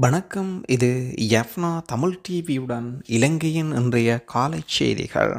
வணக்கம் இது எஃப்னா தமிழ் டிவியுடன் இலங்கையின் இன்றைய காலை செய்திகள்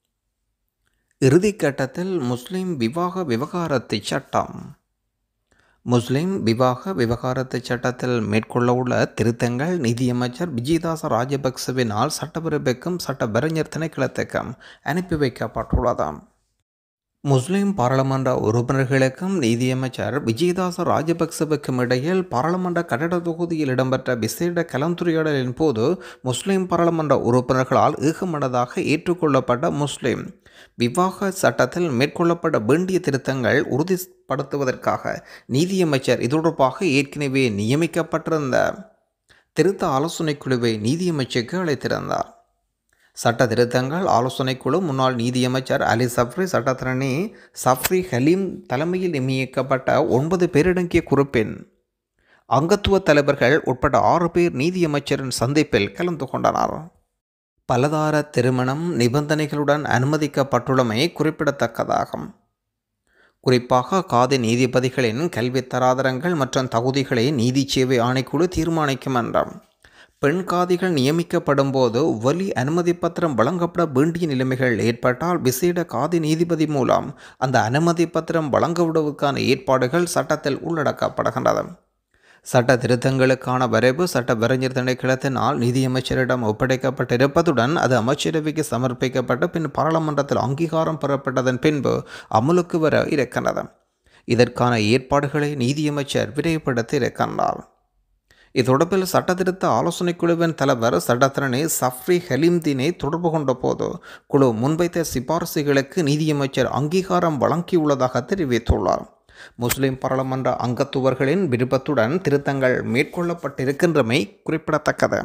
இறுதிக்கட்டத்தில் முஸ்லிம் விவாக விவகாரத்து சட்டம் முஸ்லிம் விவாக விவகாரத்து சட்டத்தில் மேற்கொள்ளவுள்ள திருத்தங்கள் நிதியமைச்சர் விஜயதாச ராஜபக்சவினால் சட்டப்பேரவைக்கும் சட்டப்பறிஞர் திணைக்களத்துக்கும் அனுப்பி வைக்கப்பட்டுள்ளதாம் முஸ்லிம் பாராளுமன்ற உறுப்பினர்களுக்கும் நீதியமைச்சர் விஜயதாச ராஜபக்சவுக்கும் இடையில் பாராளுமன்ற கட்டட தொகுதியில் இடம்பெற்ற விசேட கலந்துரையாடலின் போது முஸ்லிம் பாராளுமன்ற உறுப்பினர்களால் ஏகமனதாக ஏற்றுக்கொள்ளப்பட்ட முஸ்லிம் விவாக சட்டத்தில் மேற்கொள்ளப்பட வேண்டிய திருத்தங்கள் உறுதிப்படுத்துவதற்காக நீதியமைச்சர் இது தொடர்பாக ஏற்கனவே நியமிக்கப்பட்டிருந்த திருத்த ஆலோசனைக் குழுவை நீதியமைச்சருக்கு அழைத்திருந்தார் சட்ட திருத்தங்கள் ஆலோசனைக்குழு முன்னாள் நீதியமைச்சர் அலி சஃப்ரி சட்டத்திரணி சஃப்ரி ஹலீம் தலைமையில் நியமிக்கப்பட்ட ஒன்பது பேரடங்கிய குறிப்பின் அங்கத்துவ தலைவர்கள் உட்பட ஆறு பேர் நீதியமைச்சரின் சந்திப்பில் கலந்து கொண்டனர் பலதார திருமணம் நிபந்தனைகளுடன் அனுமதிக்கப்பட்டுள்ளமை குறிப்பிடத்தக்கதாகும் குறிப்பாக காதி நீதிபதிகளின் கல்வி தராதரங்கள் மற்றும் தகுதிகளை நீதி சேவை ஆணைக்குழு தீர்மானிக்கும் என்றும் பெண் காதிகள் நியமிக்கப்படும் போது வலி அனுமதி பத்திரம் வழங்கப்பட வேண்டிய நிலைமைகள் ஏற்பட்டால் விசேட காதி நீதிபதி மூலம் அந்த அனுமதி பத்திரம் வழங்கவிடுவதற்கான ஏற்பாடுகள் சட்டத்தில் உள்ளடக்கப்படுகின்றது சட்ட திருத்தங்களுக்கான வரைவு சட்ட வரைஞர் திணைக்களத்தினால் நிதியமைச்சரிடம் ஒப்படைக்கப்பட்டிருப்பதுடன் அது அமைச்சரவைக்கு சமர்ப்பிக்கப்பட்டு பின் பாராளுமன்றத்தில் அங்கீகாரம் பெறப்பட்டதன் பின்பு அமலுக்கு வர இருக்கின்றது இதற்கான ஏற்பாடுகளை நீதியமைச்சர் விரைவுபடுத்தி இருக்கின்றார் இத்தொடர்பில் சட்டத்திருத்த ஆலோசனைக் குழுவின் தலைவர் சட்டத்திரணி சஃப்ரி ஹலீம்தீனை தொடர்பு கொண்ட போது குழு முன்வைத்த சிபாரிசுகளுக்கு நீதியமைச்சர் அங்கீகாரம் வழங்கியுள்ளதாக தெரிவித்துள்ளார் முஸ்லிம் பாராளுமன்ற அங்கத்துவர்களின் விருப்பத்துடன் திருத்தங்கள் மேற்கொள்ளப்பட்டிருக்கின்றமை குறிப்பிடத்தக்கது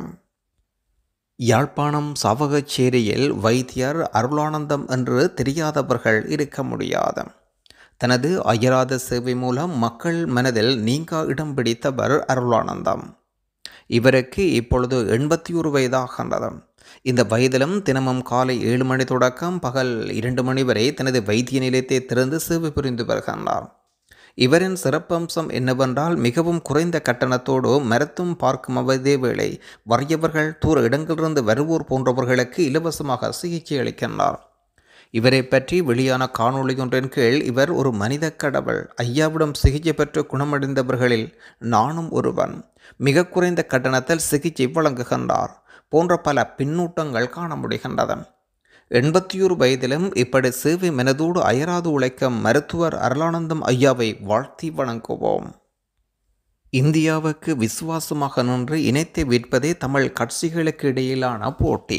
யாழ்ப்பாணம் சாவகச்சேரியில் வைத்தியர் அருளானந்தம் என்று தெரியாதவர்கள் இருக்க முடியாது தனது அயராத சேவை மூலம் மக்கள் மனதில் நீங்கா இடம் பிடித்தவர் அருளானந்தம் இவருக்கு இப்பொழுது எண்பத்தி ஒரு வயதாகின்றது இந்த வயதிலும் தினமும் காலை ஏழு மணி தொடக்கம் பகல் இரண்டு மணி வரை தனது வைத்திய நிலையத்தை திறந்து சேவை புரிந்து வருகின்றார் இவரின் சிறப்பம்சம் என்னவென்றால் மிகவும் குறைந்த கட்டணத்தோடு மரத்தும் பார்க்கும் அவதே வேளை வறியவர்கள் தூர இடங்களிலிருந்து வருவோர் போன்றவர்களுக்கு இலவசமாக சிகிச்சை அளிக்கின்றார் இவரை பற்றி வெளியான காணொளி ஒன்றின் கீழ் இவர் ஒரு மனித கடவுள் ஐயாவிடம் சிகிச்சை பெற்று குணமடைந்தவர்களில் நானும் ஒருவன் மிக குறைந்த கட்டணத்தில் சிகிச்சை வழங்குகின்றார் போன்ற பல பின்னூட்டங்கள் காண முடிகின்றது எண்பத்தி ஒரு வயதிலும் இப்படி சேவை மனதோடு அயராது உழைக்கும் மருத்துவர் அருளானந்தம் ஐயாவை வாழ்த்தி வணங்குவோம் இந்தியாவுக்கு விசுவாசமாக நின்று இணைத்தை விற்பதே தமிழ் கட்சிகளுக்கு இடையிலான போட்டி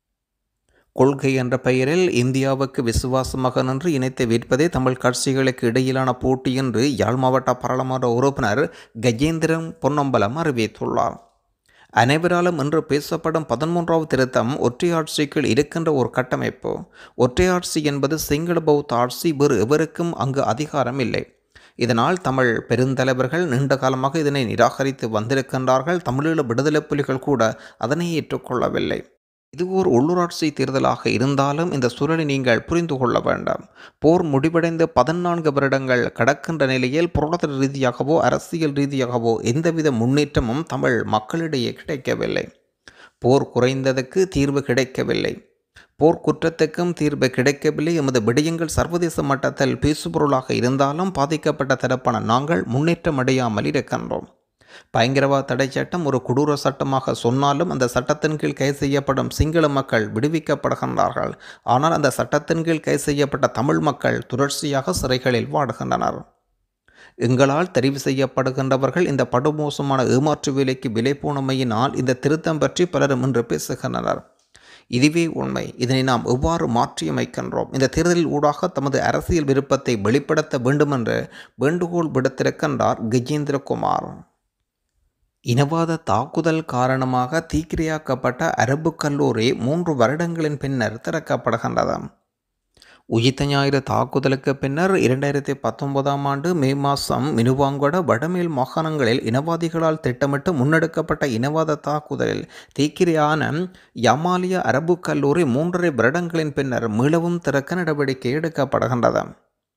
கொள்கை என்ற பெயரில் இந்தியாவுக்கு விசுவாசமாக நின்று இணைத்து விற்பதே தமிழ் கட்சிகளுக்கு இடையிலான போட்டி என்று யாழ் மாவட்ட பாராளுமன்ற உறுப்பினர் கஜேந்திரன் பொன்னம்பலம் அறிவித்துள்ளார் அனைவராலும் இன்று பேசப்படும் பதிமூன்றாவது திருத்தம் ஒற்றையாட்சிக்குள் இருக்கின்ற ஒரு கட்டமைப்பு ஒற்றையாட்சி என்பது சிங்கள பௌத்த ஆட்சி வேறு எவருக்கும் அங்கு அதிகாரம் இல்லை இதனால் தமிழ் பெருந்தலைவர்கள் நீண்ட காலமாக இதனை நிராகரித்து வந்திருக்கின்றார்கள் தமிழீழ விடுதலை புலிகள் கூட அதனை ஏற்றுக்கொள்ளவில்லை இது ஓர் உள்ளூராட்சி தேர்தலாக இருந்தாலும் இந்த சூழலை நீங்கள் புரிந்து கொள்ள வேண்டாம் போர் முடிவடைந்து பதினான்கு வருடங்கள் கடக்கின்ற நிலையில் பொருளாதார ரீதியாகவோ அரசியல் ரீதியாகவோ எந்தவித முன்னேற்றமும் தமிழ் மக்களிடையே கிடைக்கவில்லை போர் குறைந்ததுக்கு தீர்வு கிடைக்கவில்லை போர் குற்றத்துக்கும் தீர்வு கிடைக்கவில்லை எமது விடயங்கள் சர்வதேச மட்டத்தில் பேசுபொருளாக இருந்தாலும் பாதிக்கப்பட்ட தரப்பான நாங்கள் முன்னேற்றம் அடையாமல் இருக்கின்றோம் பயங்கரவாத தடை சட்டம் ஒரு கொடூர சட்டமாக சொன்னாலும் அந்த சட்டத்தின் கீழ் கைது செய்யப்படும் சிங்கள மக்கள் விடுவிக்கப்படுகின்றார்கள் ஆனால் அந்த சட்டத்தின் கீழ் கைது செய்யப்பட்ட தமிழ் மக்கள் தொடர்ச்சியாக சிறைகளில் வாடுகின்றனர் எங்களால் தெரிவு செய்யப்படுகின்றவர்கள் இந்த படுமோசமான ஏமாற்று வேலைக்கு விலை போனமையினால் இந்த திருத்தம் பற்றி பலரும் இன்று பேசுகின்றனர் இதுவே உண்மை இதனை நாம் எவ்வாறு மாற்றியமைக்கின்றோம் இந்த தேர்தலில் ஊடாக தமது அரசியல் விருப்பத்தை வெளிப்படுத்த வேண்டுமென்று வேண்டுகோள் விடுத்திருக்கின்றார் கஜேந்திரகுமார் இனவாத தாக்குதல் காரணமாக தீக்கிரையாக்கப்பட்ட அரபு கல்லூரி மூன்று வருடங்களின் பின்னர் திறக்கப்படுகின்றது உயித்த ஞாயிறு தாக்குதலுக்கு பின்னர் இரண்டாயிரத்தி பத்தொன்பதாம் ஆண்டு மே மாதம் மினுவாங்கொட வடமேல் மாகாணங்களில் இனவாதிகளால் திட்டமிட்டு முன்னெடுக்கப்பட்ட இனவாத தாக்குதலில் தீக்கிரையான யமாலியா அரபு கல்லூரி மூன்றரை வருடங்களின் பின்னர் மீளவும் திறக்க நடவடிக்கை எடுக்கப்படுகின்றது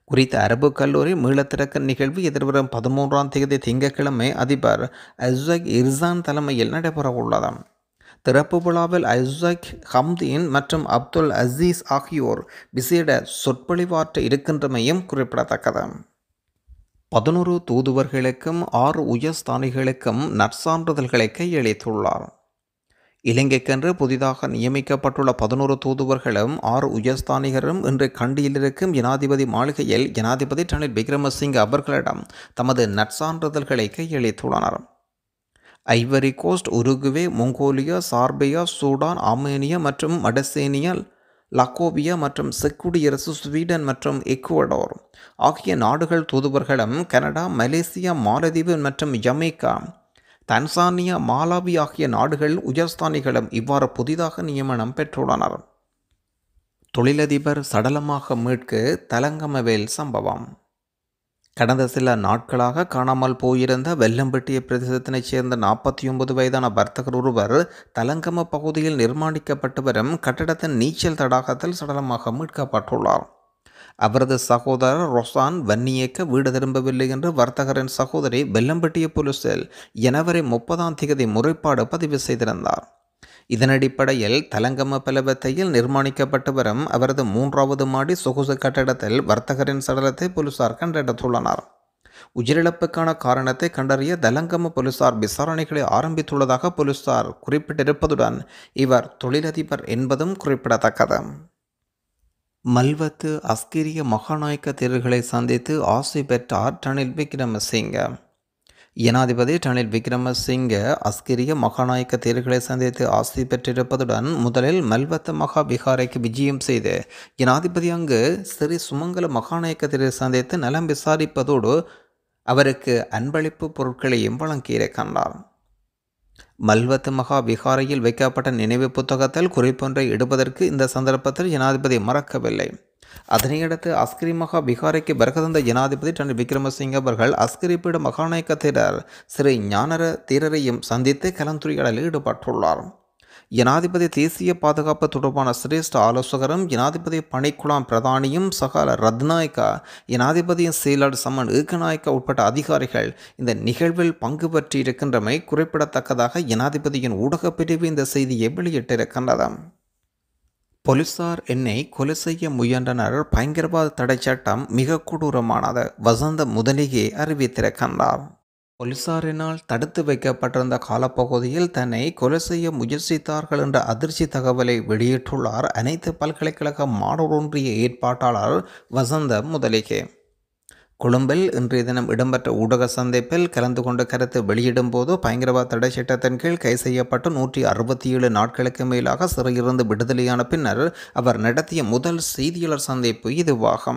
குறித்த அரபு கல்லூரி மீளத்திறக்க நிகழ்வு எதிர்வரும் பதிமூன்றாம் தேதி திங்கட்கிழமை அதிபர் அஸ்வக் இர்சான் தலைமையில் நடைபெறவுள்ளது திறப்பு விழாவில் ஐசக் ஹம்தீன் மற்றும் அப்துல் அசீஸ் ஆகியோர் விசேட சொற்பொழிவாற்ற இருக்கின்றமையும் குறிப்பிடத்தக்கது பதினோரு தூதுவர்களுக்கும் ஆறு உயர்ஸ்தானிகளுக்கும் நற்சான்றிதழ்களை கையளித்துள்ளார் இலங்கைக்கென்று புதிதாக நியமிக்கப்பட்டுள்ள பதினோரு தூதுவர்களும் ஆறு உயர்ஸ்தானிகரும் இன்று கண்டியில் இருக்கும் ஜனாதிபதி மாளிகையில் ஜனாதிபதி ரணில் விக்ரமசிங்க அவர்களிடம் தமது நற்சான்றிதழ்களை கையளித்துள்ளனர் Ivory Coast Uruguay Mongolia Serbia Sudan Armenia மற்றும் மடசேனியா லக்கோவியா மற்றும் செக் குடியரசு ஸ்வீடன் மற்றும் எக்குவடோர் ஆகிய நாடுகள் தூதுவர்களும் கனடா மலேசியா மாலத்தீவு மற்றும் ஜமேக்கா தன்சானியா மாலாவி ஆகிய நாடுகள் உயர்ஸ்தானிகளும் இவ்வாறு புதிதாக நியமனம் பெற்றுள்ளனர் தொழிலதிபர் சடலமாக மீட்கு தலங்கமவேல் சம்பவம் கடந்த சில நாட்களாக காணாமல் போயிருந்த வெள்ளம்பட்டிய பிரதேசத்தினைச் சேர்ந்த நாற்பத்தி ஒன்பது வயதான வர்த்தகர் ஒருவர் தலங்கம பகுதியில் நிர்மாணிக்கப்பட்டு வரும் கட்டடத்தின் நீச்சல் தடாகத்தில் சடலமாக மீட்கப்பட்டுள்ளார் அவரது சகோதரர் ரொசான் வன்னியேக்க வீடு திரும்பவில்லை என்று வர்த்தகரின் சகோதரி வெள்ளம்பட்டிய போலீசில் ஜனவரி முப்பதாம் தேதி முறைப்பாடு பதிவு செய்திருந்தார் இதனடிப்படையில் தலங்கம பலவத்தையில் நிர்மாணிக்கப்பட்டு வரும் அவரது மூன்றாவது மாடி சொகுசு கட்டடத்தில் வர்த்தகரின் சடலத்தை போலீசார் கண்டெடுத்துள்ளனர் உயிரிழப்புக்கான காரணத்தை கண்டறிய தலங்கம போலீசார் விசாரணைகளை ஆரம்பித்துள்ளதாக போலீசார் குறிப்பிட்டிருப்பதுடன் இவர் தொழிலதிபர் என்பதும் குறிப்பிடத்தக்கது மல்வத்து அஸ்கிரிய மகாநாயக்க தேர்வுகளை சந்தித்து ஆசை பெற்றார் ரணில் விக்ரமசிங்க ஜனாதிபதி ரணில் விக்ரமசிங்க அஸ்கிரிய மகாநாயக்க தேர்வுகளை சந்தித்து ஆசை பெற்றிருப்பதுடன் முதலில் மல்வத்த மகா விகாரைக்கு விஜயம் செய்து ஜனாதிபதி அங்கு ஸ்ரீ சுமங்கல மகாநாயக்க தேர்வை சந்தித்து நலம் விசாரிப்பதோடு அவருக்கு அன்பளிப்பு பொருட்களையும் வழங்கியிருக்கின்றார் மல்வத்து மகா விகாரையில் வைக்கப்பட்ட நினைவு புத்தகத்தில் குறிப்பொன்றை இடுவதற்கு இந்த சந்தர்ப்பத்தில் ஜனாதிபதி மறக்கவில்லை அதனையடுத்து அஸ்கிரி மகா பிகாரைக்கு வருகதந்த ஜனாதிபதி ரணில் விக்ரமசிங்க அவர்கள் அஸ்கிரி பீட மகாநாயக்க தேரர் ஸ்ரீ ஞானர தீரரையும் சந்தித்து கலந்துரையாடலில் ஈடுபட்டுள்ளார் ஜனாதிபதி தேசிய பாதுகாப்பு தொடர்பான சிரேஷ்ட ஆலோசகரும் ஜனாதிபதி பணிக்குழாம் பிரதானியும் சகால ரத்நாயக்கா ஜனாதிபதியின் செயலாளர் சம்மன் ஏகநாயக்கா உட்பட்ட அதிகாரிகள் இந்த நிகழ்வில் பங்கு பற்றியிருக்கின்றமை குறிப்பிடத்தக்கதாக ஜனாதிபதியின் ஊடகப் பிரிவு இந்த செய்தியை வெளியிட்டிருக்கின்றது போலீசார் என்னை கொலை செய்ய முயன்றனர் பயங்கரவாத தடை சட்டம் மிக கொடூரமானது வசந்த முதலிகே அறிவித்திருக்கின்றார் போலீசாரினால் தடுத்து வைக்கப்பட்டிருந்த காலப்பகுதியில் தன்னை கொலை செய்ய முயற்சித்தார்கள் என்ற அதிர்ச்சி தகவலை வெளியிட்டுள்ளார் அனைத்து பல்கலைக்கழக மாணவர் ஒன்றிய ஏற்பாட்டாளர் வசந்த முதலிகே கொழும்பில் இன்றைய தினம் இடம்பெற்ற ஊடக சந்திப்பில் கலந்து கொண்ட கருத்து வெளியிடும் போது பயங்கரவாத தடை சட்டத்தின் கீழ் கை செய்யப்பட்டு நூற்றி அறுபத்தி ஏழு நாட்களுக்கு மேலாக சிறையிலிருந்து விடுதலையான பின்னர் அவர் நடத்திய முதல் செய்தியாளர் சந்திப்பு இதுவாகும்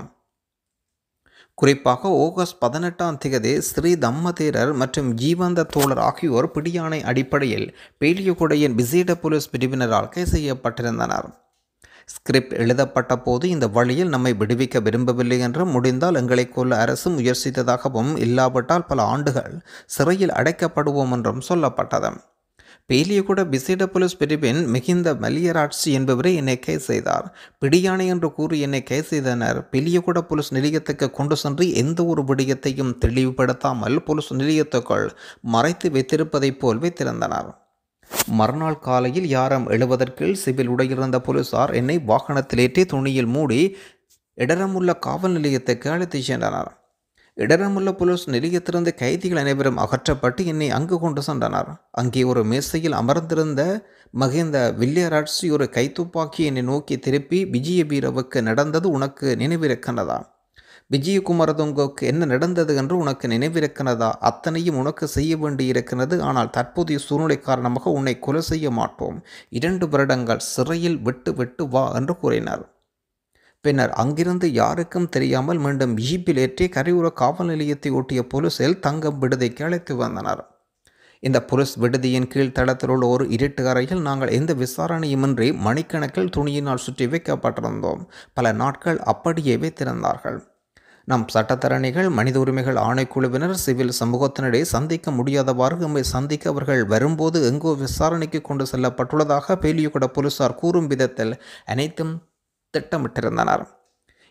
குறிப்பாக ஆகஸ்ட் பதினெட்டாம் தேதி ஸ்ரீ தம்மதேரர் மற்றும் ஜீவந்த தோழர் ஆகியோர் பிடியாணை அடிப்படையில் பேலியகுடையின் விசேட போலீஸ் பிரிவினரால் கை செய்யப்பட்டிருந்தனர் ஸ்கிரிப்ட் எழுதப்பட்ட போது இந்த வழியில் நம்மை விடுவிக்க விரும்பவில்லை என்றும் முடிந்தால் எங்களை கொல்ல அரசு முயற்சித்ததாகவும் இல்லாவிட்டால் பல ஆண்டுகள் சிறையில் அடைக்கப்படுவோம் என்றும் சொல்லப்பட்டது பேலியகுட விசேட போலீஸ் பிரிவின் மிகுந்த மலியராட்சி என்பவரை என்னை கைது செய்தார் பிடியானை என்று கூறி என்னை கைது செய்தனர் பெலியகுட போலீஸ் நிலையத்துக்கு கொண்டு சென்று எந்த ஒரு விடயத்தையும் தெளிவுபடுத்தாமல் போலீஸ் நிலையத்துக்குள் மறைத்து வைத்திருப்பதைப் போல் வைத்திருந்தனர் மறுநாள் காலையில் யாரம் எழுவதற்குள் சிவில் உடையிருந்த போலீசார் என்னை வாகனத்திலேற்றி துணியில் மூடி இடரமுள்ள காவல் நிலையத்துக்கு அழைத்துச் சென்றனர் இடரமுள்ள போலீஸ் நிலையத்திலிருந்து கைதிகள் அனைவரும் அகற்றப்பட்டு என்னை அங்கு கொண்டு சென்றனர் அங்கே ஒரு மேசையில் அமர்ந்திருந்த மகிந்த வில்லியராட்சி ஒரு கைத்துப்பாக்கி என்னை நோக்கி திருப்பி விஜய வீரவுக்கு நடந்தது உனக்கு நினைவிருக்கின்றதா விஜயகுமாரதுங்கவுக்கு என்ன நடந்தது என்று உனக்கு நினைவிருக்கிறதா அத்தனையும் உனக்கு செய்ய வேண்டியிருக்கிறது ஆனால் தற்போதைய சூழ்நிலை காரணமாக உன்னை கொலை செய்ய மாட்டோம் இரண்டு வருடங்கள் சிறையில் விட்டு விட்டு வா என்று கூறினார் பின்னர் அங்கிருந்து யாருக்கும் தெரியாமல் மீண்டும் ஜீப்பில் ஏற்றி கரையோர காவல் நிலையத்தை ஒட்டிய போலீசில் தங்கம் விடுதிக்கு அழைத்து வந்தனர் இந்த போலீஸ் விடுதியின் கீழ் தளத்தில் உள்ள ஒரு இருட்டு அறையில் நாங்கள் எந்த விசாரணையுமின்றி மணிக்கணக்கில் துணியினால் சுற்றி வைக்கப்பட்டிருந்தோம் பல நாட்கள் அப்படியே வைத்திருந்தார்கள் நம் சட்டத்தரணிகள் மனித உரிமைகள் ஆணைக்குழுவினர் சிவில் சமூகத்தினரை சந்திக்க முடியாதவாறு நம்மை சந்திக்க அவர்கள் வரும்போது எங்கோ விசாரணைக்கு கொண்டு செல்லப்பட்டுள்ளதாக பேலியகுட போலீசார் கூறும் விதத்தில் அனைத்தும் திட்டமிட்டிருந்தனர்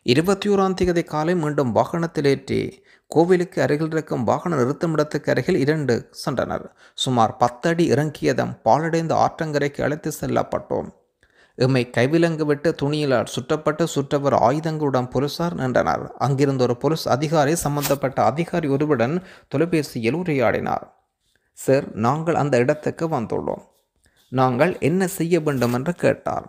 இருபத்தி ஓராம் தேதி காலை மீண்டும் வாகனத்தில் ஏற்றி கோவிலுக்கு அருகில் இருக்கும் வாகன நிறுத்துமிடத்துக்கு அருகில் இரண்டு சென்றனர் சுமார் பத்தடி இறங்கியதும் பாலடைந்த ஆற்றங்கரைக்கு அழைத்து செல்லப்பட்டோம் எம்மை கைவிலங்கு விட்டு துணியிலால் சுற்றப்பட்டு சுற்றவர் ஆயுதங்களுடன் போலீசார் நின்றனர் அங்கிருந்த ஒரு போலீஸ் அதிகாரி சம்பந்தப்பட்ட அதிகாரி ஒருவருடன் தொலைபேசியில் உரையாடினார் சார் நாங்கள் அந்த இடத்துக்கு வந்துள்ளோம் நாங்கள் என்ன செய்ய வேண்டும் என்று கேட்டார்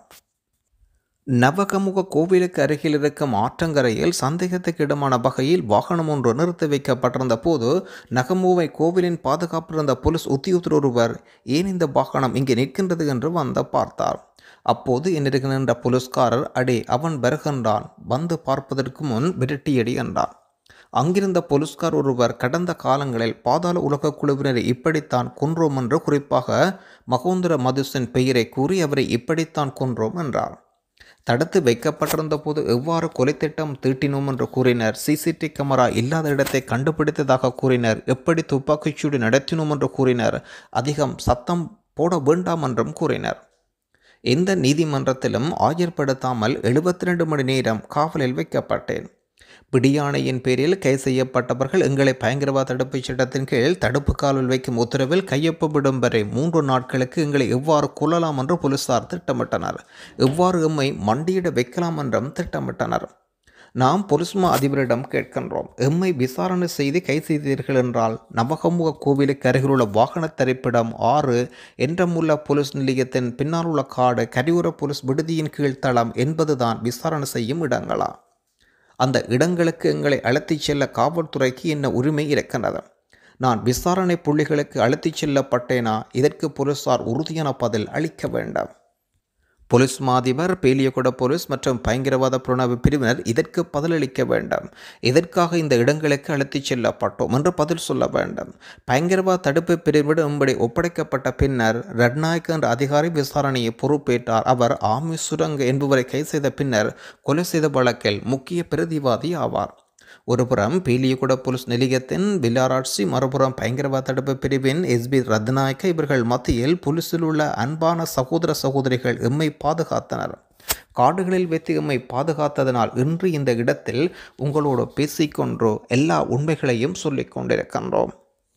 நவகமுக கோவிலுக்கு அருகில் இருக்கும் ஆற்றங்கரையில் சந்தேகத்துக்கு இடமான வகையில் வாகனம் ஒன்று நிறுத்தி வைக்கப்பட்டிருந்த போது நகமுவை கோவிலின் பாதுகாப்பு இருந்த போலீஸ் உத்தியோகத்தர் ஒருவர் ஏன் இந்த வாகனம் இங்கே நிற்கின்றது என்று வந்த பார்த்தார் அப்போது என்னிற்கு நின்ற போலீஸ்காரர் அடே அவன் வருகின்றான் வந்து பார்ப்பதற்கு முன் விரட்டியடி என்றார் அங்கிருந்த போலீஸ்கார் ஒருவர் கடந்த காலங்களில் பாதாள உலக குழுவினரை இப்படித்தான் கொன்றோம் என்று குறிப்பாக மகோந்தர மதுசின் பெயரை கூறி அவரை இப்படித்தான் கொன்றோம் என்றார் தடுத்து வைக்கப்பட்டிருந்த போது எவ்வாறு கொலைத்திட்டம் தீட்டினோம் என்று கூறினர் சிசிடி கேமரா இல்லாத இடத்தை கண்டுபிடித்ததாக கூறினர் எப்படி துப்பாக்கிச்சூடு நடத்தினோம் என்று கூறினர் அதிகம் சத்தம் போட வேண்டாம் என்றும் கூறினர் எந்த நீதிமன்றத்திலும் ஆஜர்படுத்தாமல் எழுபத்தி ரெண்டு மணி நேரம் காவலில் வைக்கப்பட்டேன் பிடியாணையின் பேரில் கைது செய்யப்பட்டவர்கள் எங்களை பயங்கரவாத தடுப்புச் சட்டத்தின் கீழ் தடுப்பு காவலில் வைக்கும் உத்தரவில் கையொப்பமிடும் வரை மூன்று நாட்களுக்கு எங்களை எவ்வாறு கொல்லலாம் என்று போலீசார் திட்டமிட்டனர் எவ்வாறு எம்மை மண்டியிட வைக்கலாம் என்றும் திட்டமிட்டனர் நாம் பொலிஸ்மா அதிபரிடம் கேட்கின்றோம் எம்மை விசாரணை செய்து கை செய்தீர்கள் என்றால் நவகமுக கோவிலுக்கு அருகிலுள்ள வாகன திரைப்படம் ஆறு என்றமுள்ள போலீஸ் நிலையத்தின் பின்னால் உள்ள காடு கரியுர போலீஸ் விடுதியின் கீழ் தளம் என்பதுதான் விசாரணை செய்யும் இடங்களா அந்த இடங்களுக்கு எங்களை அழைத்துச் செல்ல காவல்துறைக்கு என்ன உரிமை இருக்கின்றது நான் விசாரணை புள்ளிகளுக்கு அழைத்துச் செல்லப்பட்டேனா இதற்கு போலீசார் உறுதியான பதில் அளிக்க வேண்டாம் போலீஸ் மாதிபர் பேலியகுட போலீஸ் மற்றும் பயங்கரவாத புலனாய்வு பிரிவினர் இதற்கு பதிலளிக்க வேண்டும் இதற்காக இந்த இடங்களுக்கு அழைத்துச் செல்லப்பட்டோம் என்று பதில் சொல்ல வேண்டும் பயங்கரவாத தடுப்பு பிரிவிடம் இப்படி ஒப்படைக்கப்பட்ட பின்னர் ரட்நாயக் என்ற அதிகாரி விசாரணையை பொறுப்பேற்றார் அவர் ஆமி சுரங்க என்பவரை கைது செய்த பின்னர் கொலை செய்த வழக்கில் முக்கிய பிரதிவாதி ஆவார் ஒருபுறம் பீலியகுட போலீஸ் நிலையத்தின் வில்லாராட்சி மறுபுறம் பயங்கரவாத தடுப்பு பிரிவின் எஸ்பி ரத்நாயக்க இவர்கள் மத்தியில் போலீஸில் உள்ள அன்பான சகோதர சகோதரிகள் எம்மை பாதுகாத்தனர் காடுகளில் வைத்து எம்மை பாதுகாத்ததனால் இன்று இந்த இடத்தில் உங்களோடு பேசிக்கொண்டோ எல்லா உண்மைகளையும் சொல்லிக் கொண்டிருக்கின்றோம்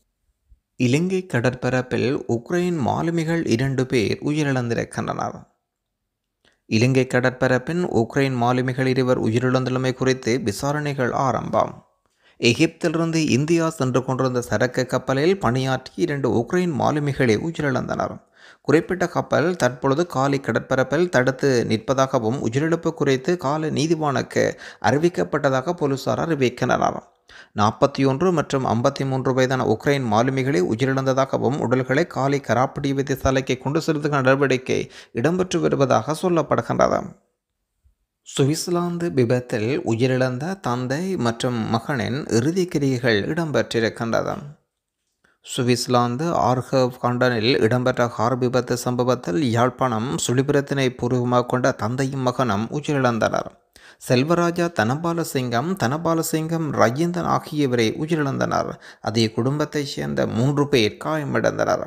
இலங்கை கடற்பரப்பில் உக்ரைன் மாலுமிகள் இரண்டு பேர் உயிரிழந்திருக்கின்றனர் இலங்கை கடற்பரப்பின் உக்ரைன் மாலுமிகள் இருவர் உயிரிழந்துள்ளமை குறித்து விசாரணைகள் ஆரம்பம் எகிப்திலிருந்து இந்தியா சென்று கொண்டிருந்த சரக்கு கப்பலில் பணியாற்றி இரண்டு உக்ரைன் மாலுமிகளே உயிரிழந்தனர் குறிப்பிட்ட கப்பல் தற்பொழுது காலி கடற்பரப்பில் தடுத்து நிற்பதாகவும் உயிரிழப்பு குறித்து கால நீதிவானுக்கு அறிவிக்கப்பட்டதாக போலீசார் அறிவிக்கின்றனர் நாற்பத்தி ஒன்று மற்றும் ஐம்பத்தி மூன்று வயதான உக்ரைன் மாலுமிகளே உயிரிழந்ததாகவும் உடல்களை காலி கராப்படி வைத்தியசாலைக்கு கொண்டு செல்வதற்கான நடவடிக்கை இடம்பெற்று வருவதாக சொல்லப்படுகின்றது சுவிட்சர்லாந்து விபத்தில் உயிரிழந்த தந்தை மற்றும் மகனின் இறுதிக் கிரியைகள் இடம்பெற்றிருக்கின்றது சுவிட்சர்லாந்து ஆர்ஹவ் கண்டனில் இடம்பெற்ற கார் விபத்து சம்பவத்தில் யாழ்ப்பாணம் சுழிபுரத்தினை பூர்வமாக கொண்ட தந்தையும் மகனும் உயிரிழந்தனர் செல்வராஜா தனபாலசிங்கம் தனபாலசிங்கம் ரஜீந்தன் ஆகியவரை உயிரிழந்தனர் அதே குடும்பத்தைச் சேர்ந்த மூன்று பேர் காயமடைந்தனர்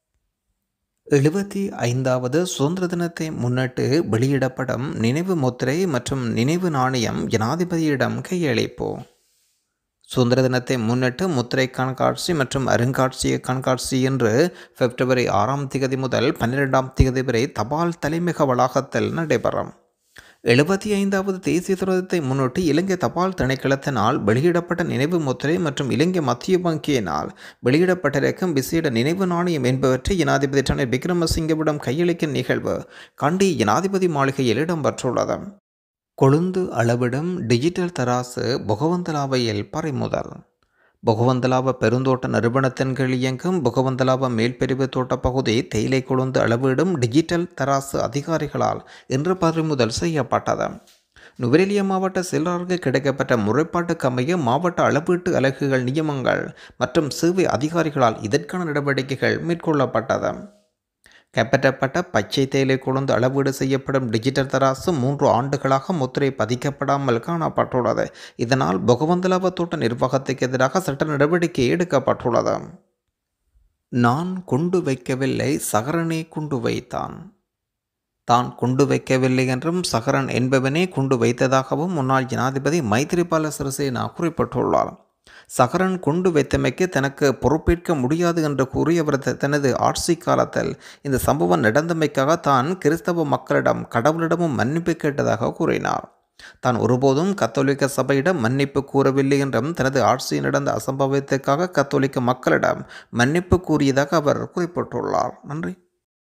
எழுபத்தி ஐந்தாவது சுதந்திர தினத்தை முன்னிட்டு வெளியிடப்படும் நினைவு முத்திரை மற்றும் நினைவு நாணயம் ஜனாதிபதியிடம் கையளிப்பு சுதந்திர தினத்தை முன்னிட்டு முத்திரை கண்காட்சி மற்றும் அருங்காட்சியக கண்காட்சி என்று பிப்ரவரி ஆறாம் திகதி முதல் பன்னிரெண்டாம் திகதி வரை தபால் தலைமையக வளாகத்தில் நடைபெறும் எழுபத்தி ஐந்தாவது தேசிய தினத்தை முன்னிட்டு இலங்கை தபால் திணைக்களத்தினால் வெளியிடப்பட்ட நினைவு முத்திரை மற்றும் இலங்கை மத்திய வங்கியினால் வெளியிடப்பட்டிருக்கும் விசேட நினைவு நாணயம் என்பவற்றை ஜனாதிபதி ரணில் விக்ரமசிங்கவிடம் கையளிக்கும் நிகழ்வு கண்டி ஜனாதிபதி மாளிகையில் இடம்பெற்றுள்ளது கொழுந்து அளவிடும் டிஜிட்டல் தராசு பொகவந்தலாவையில் பறிமுதல் பொகவந்தலாவ பெருந்தோட்ட நிறுவனத்தின் கீழ் இயங்கும் பொகவந்தலாவ மேல்பிரிவு தோட்டப் பகுதி தேயிலை கொழுந்து அளவிடும் டிஜிட்டல் தராசு அதிகாரிகளால் இன்று பறிமுதல் செய்யப்பட்டது நுவரெலியா மாவட்ட செயலாளருக்கு கிடைக்கப்பட்ட முறைப்பாட்டுக்கு அமைய மாவட்ட அளவீட்டு அலகுகள் நியமங்கள் மற்றும் சேவை அதிகாரிகளால் இதற்கான நடவடிக்கைகள் மேற்கொள்ளப்பட்டது கைப்பற்றப்பட்ட பச்சை தேயிலை கொழுந்து அளவீடு செய்யப்படும் டிஜிட்டல் தராசு மூன்று ஆண்டுகளாக முத்திரை பதிக்கப்படாமல் காணப்பட்டுள்ளது இதனால் பொகவந்தலாவ தோட்ட நிர்வாகத்துக்கு எதிராக சட்ட நடவடிக்கை எடுக்கப்பட்டுள்ளது நான் கொண்டு வைக்கவில்லை சகரனே கொண்டு வைத்தான் தான் குண்டு வைக்கவில்லை என்றும் சஹரன் என்பவனே குண்டு வைத்ததாகவும் முன்னாள் ஜனாதிபதி மைத்திரிபால சிறிசேனா குறிப்பிட்டுள்ளார் சஹரன் குண்டு வைத்தமைக்கு தனக்கு பொறுப்பேற்க முடியாது என்று கூறி அவர் த- தனது ஆட்சி காலத்தில் இந்த சம்பவம் நடந்தமைக்காக தான் கிறிஸ்தவ மக்களிடம் கடவுளிடமும் மன்னிப்பு கேட்டதாக கூறினார் தான் ஒருபோதும் கத்தோலிக்க சபையிடம் மன்னிப்பு கூறவில்லை என்றும் தனது ஆட்சியில் நடந்த அசம்பவத்துக்காக கத்தோலிக்க மக்களிடம் மன்னிப்பு கூறியதாக அவர் குறிப்பிட்டுள்ளார் நன்றி